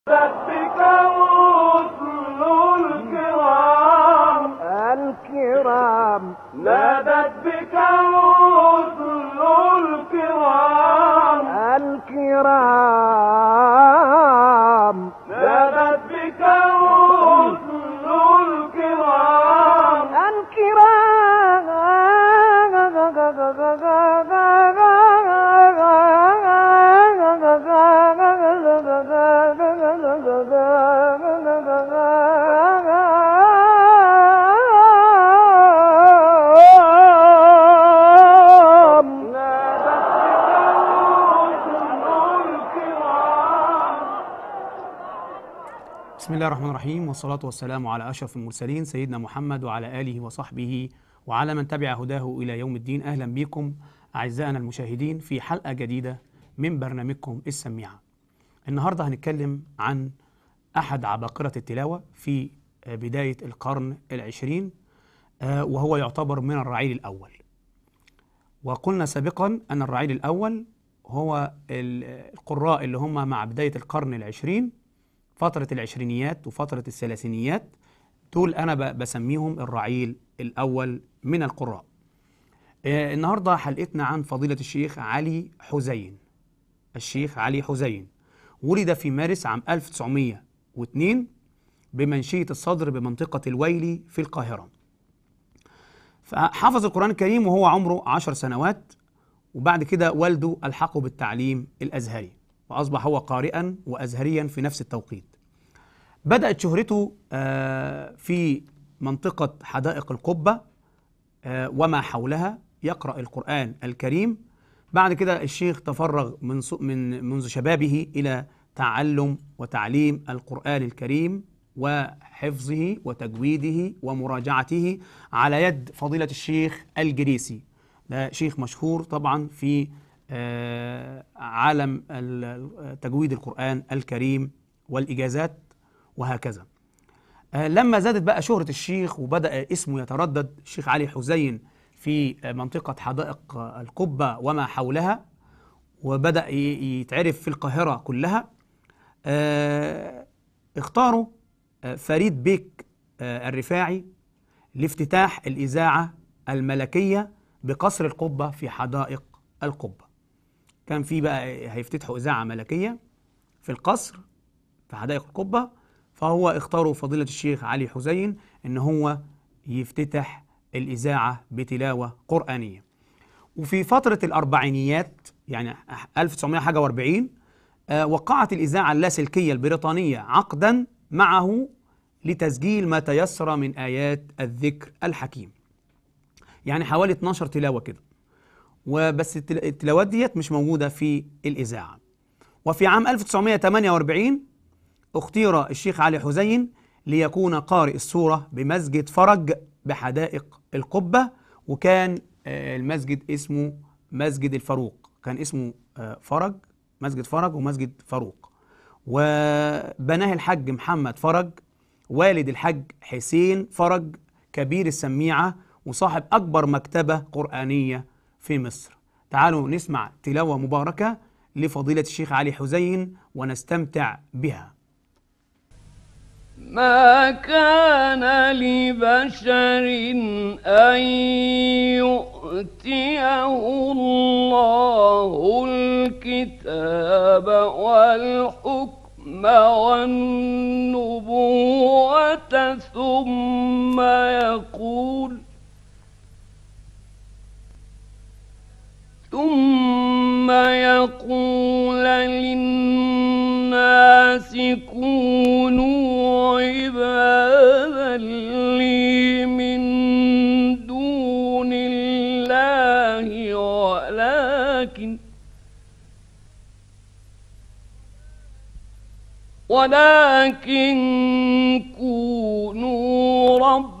بك رسل الكرام الكرام نادت بك رسل الكرام الكرام نادت بك رسل الكرام الكرام نادت بك رسل الكرام بسم الله الرحمن الرحيم والصلاة والسلام على أشرف المرسلين سيدنا محمد وعلى آله وصحبه وعلى من تبع هداه إلى يوم الدين أهلا بكم أعزائنا المشاهدين في حلقة جديدة من برنامجكم السميعة النهاردة هنتكلم عن أحد عباقرة التلاوة في بداية القرن العشرين آه، وهو يعتبر من الرعيل الأول وقلنا سابقا أن الرعيل الأول هو ال- القراء اللي هم مع بداية القرن العشرين فترة العشرينيات وفترة الثلاثينيات دول أنا ب- بسميهم الرعيل الأول من القراء آه، النهاردة حلقتنا عن فضيلة الشيخ علي حزين الشيخ علي حزين ولد في مارس عام 1902 بمنشية الصدر بمنطقة الويلي في القاهرة فحفظ القرآن الكريم وهو عمره عشر سنوات وبعد كده والده ألحقه بالتعليم الأزهري وأصبح هو قارئا وأزهريا في نفس التوقيت بدأت شهرته آه، في منطقة حدائق القبة آه، وما حولها يقرأ القرآن الكريم بعد كده الشيخ تفرغ من ص- من منذ شبابه إلى تعلم وتعليم القرآن الكريم وحفظه وتجويده ومراجعته على يد فضيلة الشيخ الجريسي ده شيخ مشهور طبعا في آه، عالم ال- تجويد القرآن الكريم والإجازات وهكذا آه، لما زادت بقى شهرة الشيخ وبدأ اسمه يتردد الشيخ علي حزين في آه، منطقة حدائق آه، القبة وما حولها وبدأ ي- يتعرف في القاهرة كلها آه، اختاروا آه، فريد بيك آه، الرفاعي لافتتاح الإذاعة الملكية بقصر القبة في حدائق القبة كان في بقى هيفتتحوا إذاعة ملكية في القصر في حدائق القبة فهو اختاروا فضيلة الشيخ علي حزين ان هو يفتتح الإذاعة بتلاوة قرآنية وفي فترة الأربعينيات يعني 1940 آه، وقعت الإذاعة اللاسلكية البريطانية عقدا معه لتسجيل ما تيسر من آيات الذكر الحكيم يعني حوالي 12 تلاوة كده وبس التل- التلاوات ديت مش موجودة في الإذاعة وفي عام 1948 اختير الشيخ علي حزين ليكون قارئ السورة بمسجد فرج بحدائق القبة وكان آه، المسجد اسمه مسجد الفاروق كان اسمه آه، فرج مسجد فرج ومسجد فاروق وبناه الحج محمد فرج والد الحج حسين فرج كبير السميعة وصاحب أكبر مكتبة قرآنية في مصر تعالوا نسمع تلاوة مباركة لفضيلة الشيخ علي حزين ونستمتع بها ما كان لبشر أن يؤتيه الله الكتاب والحكم والنبوة ثم يقول ثم يقول للناس كونوا عبادا لي من دون الله ولكن ولكن كونوا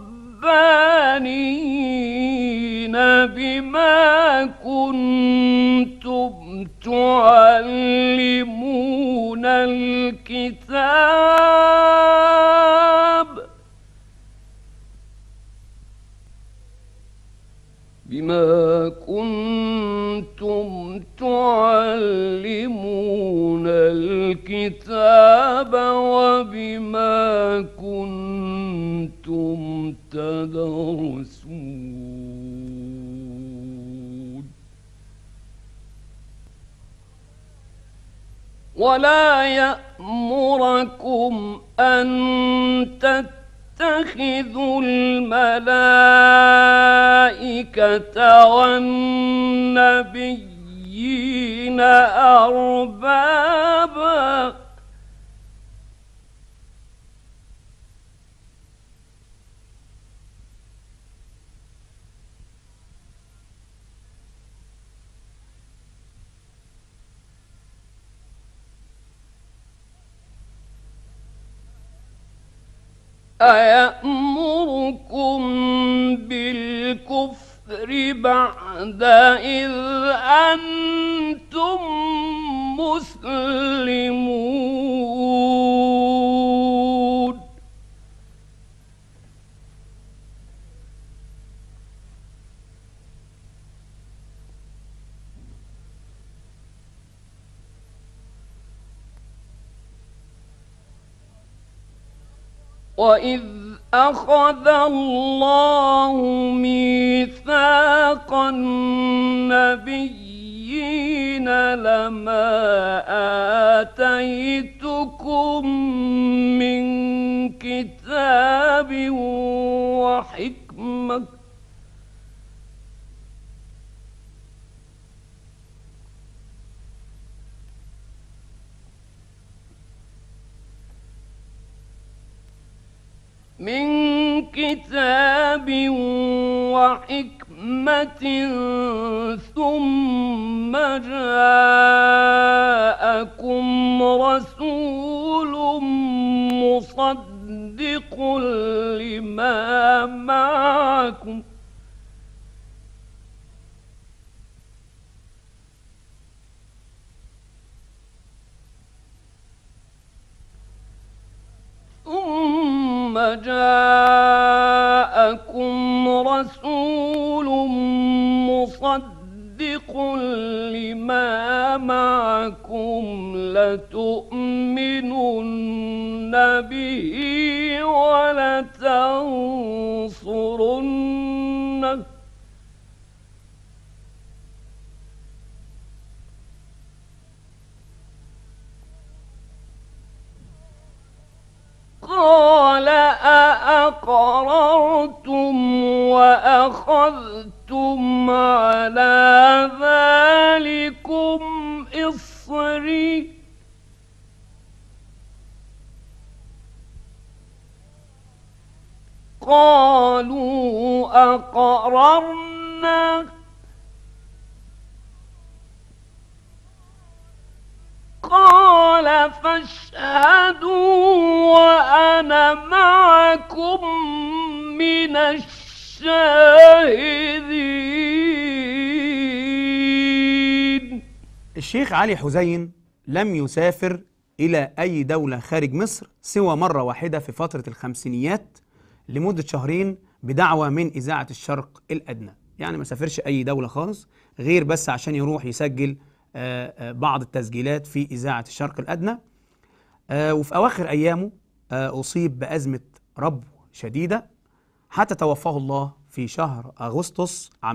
ربانين بما كنتم تعلمون الكتاب بما كنتم تعلمون الكتاب بما كنتم تدرسون ولا يأمركم أن تتخذوا الملائكة والنبيين أربابا أيأمركم بالكفر بعد إذ أنتم مسلمون وإذ أخذ الله ميثاق النبيين لما آتيتكم من كتاب وحكمة من كتاب وحكمة ثم جاءكم رسول مصدق لما معكم ثم جاءكم رسول مصدق لما معكم لتؤمنن به ولتنصرنه قال أأقررتم وأخذتم على ذلكم إصري قالوا أقررنا قال فاشهدوا وأنا معكم من الشاهدين الشيخ علي حسين لم يسافر إلى أي دولة خارج مصر سوى مرة واحدة في فترة الخمسينيات لمدة شهرين بدعوة من إذاعة الشرق الأدنى يعني ما سافرش أي دولة خالص غير بس عشان يروح يسجل آه، آه، بعض التسجيلات في إذاعة الشرق الأدنى آه، وفي أواخر أيامه آه، أصيب بأزمة ربو شديدة حتى توفاه الله في شهر أغسطس عام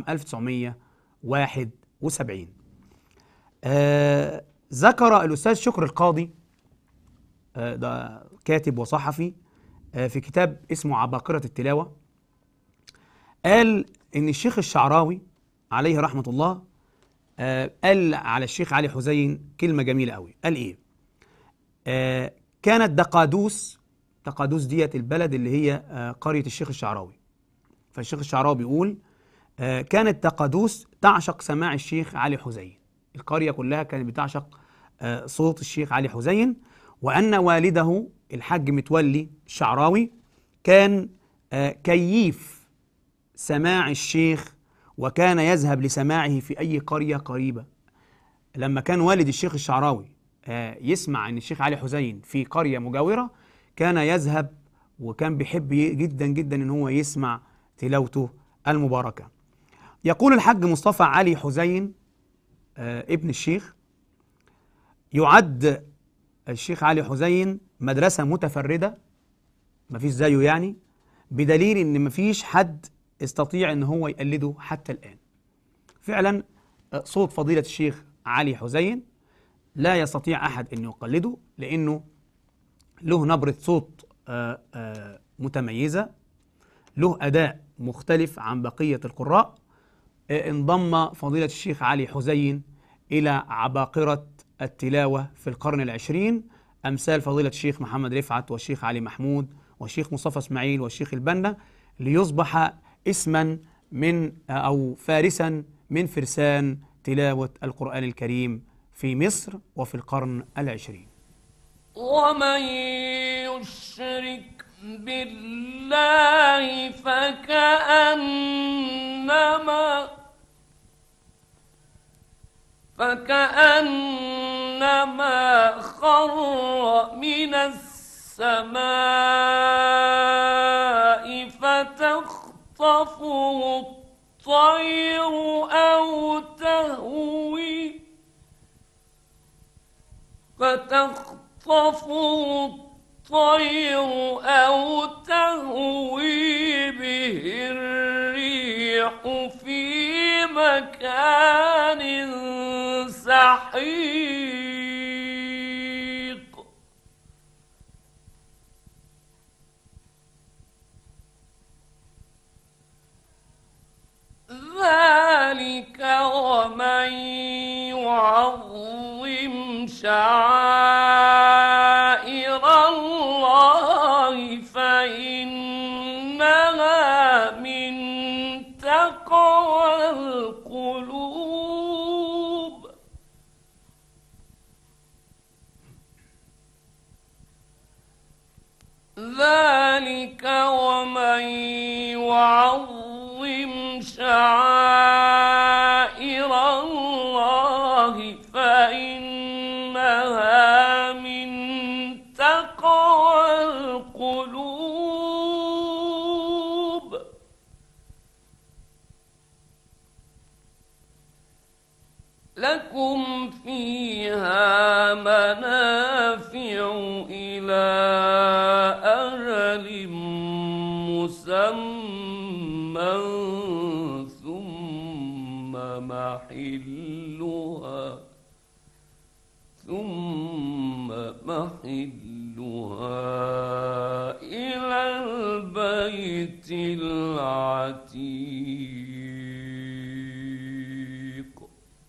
1971 آه، ذكر الأستاذ شكر القاضي آه، ده كاتب وصحفي آه، في كتاب اسمه عباقرة التلاوة قال إن الشيخ الشعراوي عليه رحمة الله آه، قال على الشيخ علي حسين كلمة جميلة قوي قال إيه آه، كانت دقادوس دقادوس ديت البلد اللي هي آه، قرية الشيخ الشعراوي فالشيخ الشعراوي بيقول آه، كانت دقادوس تعشق سماع الشيخ علي حسين القرية كلها كانت بتعشق آه، صوت الشيخ علي حسين وأن والده الحاج متولي الشعراوي كان آه، كييف سماع الشيخ وكان يذهب لسماعه في أي قرية قريبة لما كان والد الشيخ الشعراوي آه، يسمع ان الشيخ علي حسين في قريه مجاوره كان يذهب وكان بيحب ي- جدا جدا ان هو يسمع تلاوته المباركه. يقول الحاج مصطفى علي حسين آه، ابن الشيخ يعد الشيخ علي حسين مدرسة متفردة مفيش زيه يعني بدليل ان مفيش حد استطيع ان هو يقلده حتى الآن فعلا آه، صوت فضيلة الشيخ علي حسين لا يستطيع أحد أن يقلده لأنه له نبرة صوت آه، آه، متميزة له أداء مختلف عن بقية القراء آه، انضم فضيلة الشيخ علي حسين إلى عباقرة التلاوة في القرن العشرين أمثال فضيلة الشيخ محمد رفعت والشيخ علي محمود والشيخ مصطفى إسماعيل والشيخ البنا ليصبح اسما من أو فارسا من فرسان تلاوة القرآن الكريم في مصر وفي القرن العشرين ومن يشرك بالله فكأنما فكأنما خر من السماء فتخطفه الطير أو تهوي فتخطفه الطير أو تهوي به الريح في مكان سحيق ذلك ومن يعظم شعائر الله فإنها من تقوى القلوب ذلك ومن يعظم شعائر الله فإنها من تقوى القلوب لكم فيها منافع إلى أجل مسمى ثم محلها ثم محلها إلى البيت العتيق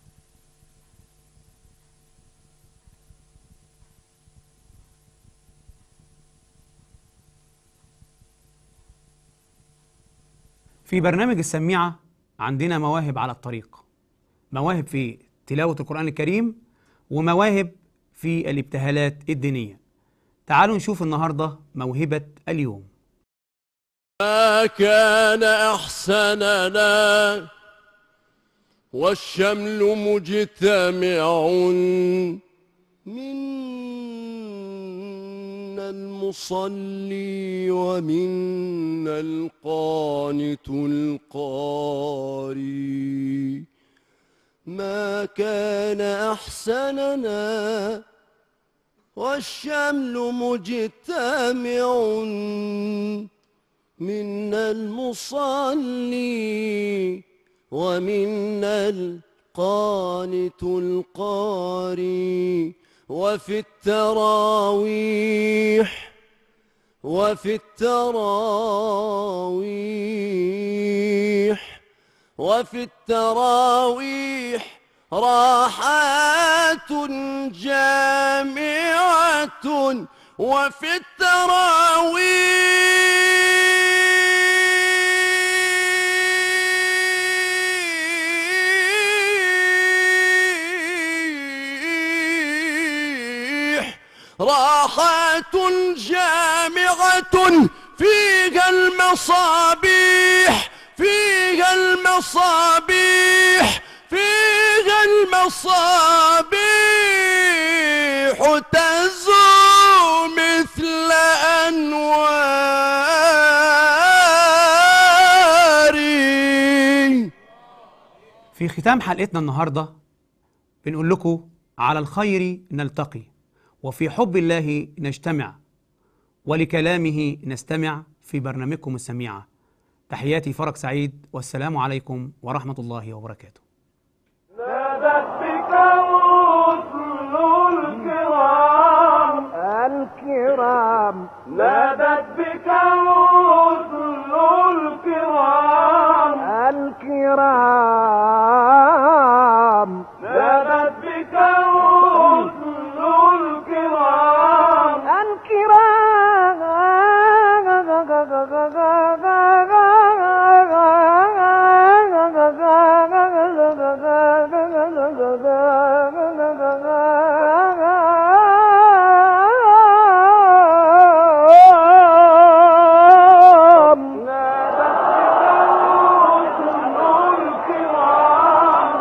في برنامج السميعة عندنا مواهب على الطريق مواهب في تلاوة القرآن الكريم ومواهب في الابتهالات الدينية تعالوا نشوف النهاردة موهبة اليوم ما كان أحسننا والشمل مجتمع منا المصلي ومنا القانت القاري ما كان أحسننا والشمل مجتمع منا المصلي ومنا القانت القاري وفي التراويح وفي التراويح وفي التراويح راحات جامعة وفي التراويح راحات جامعة فيها المصابيح فيها المصابيح فيها المصابيح تزو مثل أنوار في ختام حلقتنا النهاردة بنقول لكم على الخير نلتقي وفي حب الله نجتمع ولكلامه نستمع في برنامجكم السميعة تحياتي فرج سعيد والسلام عليكم ورحمة الله وبركاته نادت بك رسل الكرام الكرام نادت بك رسل الكرام الكرام نادت بك رسل الكرام الكرام نادت بك رسل الكرام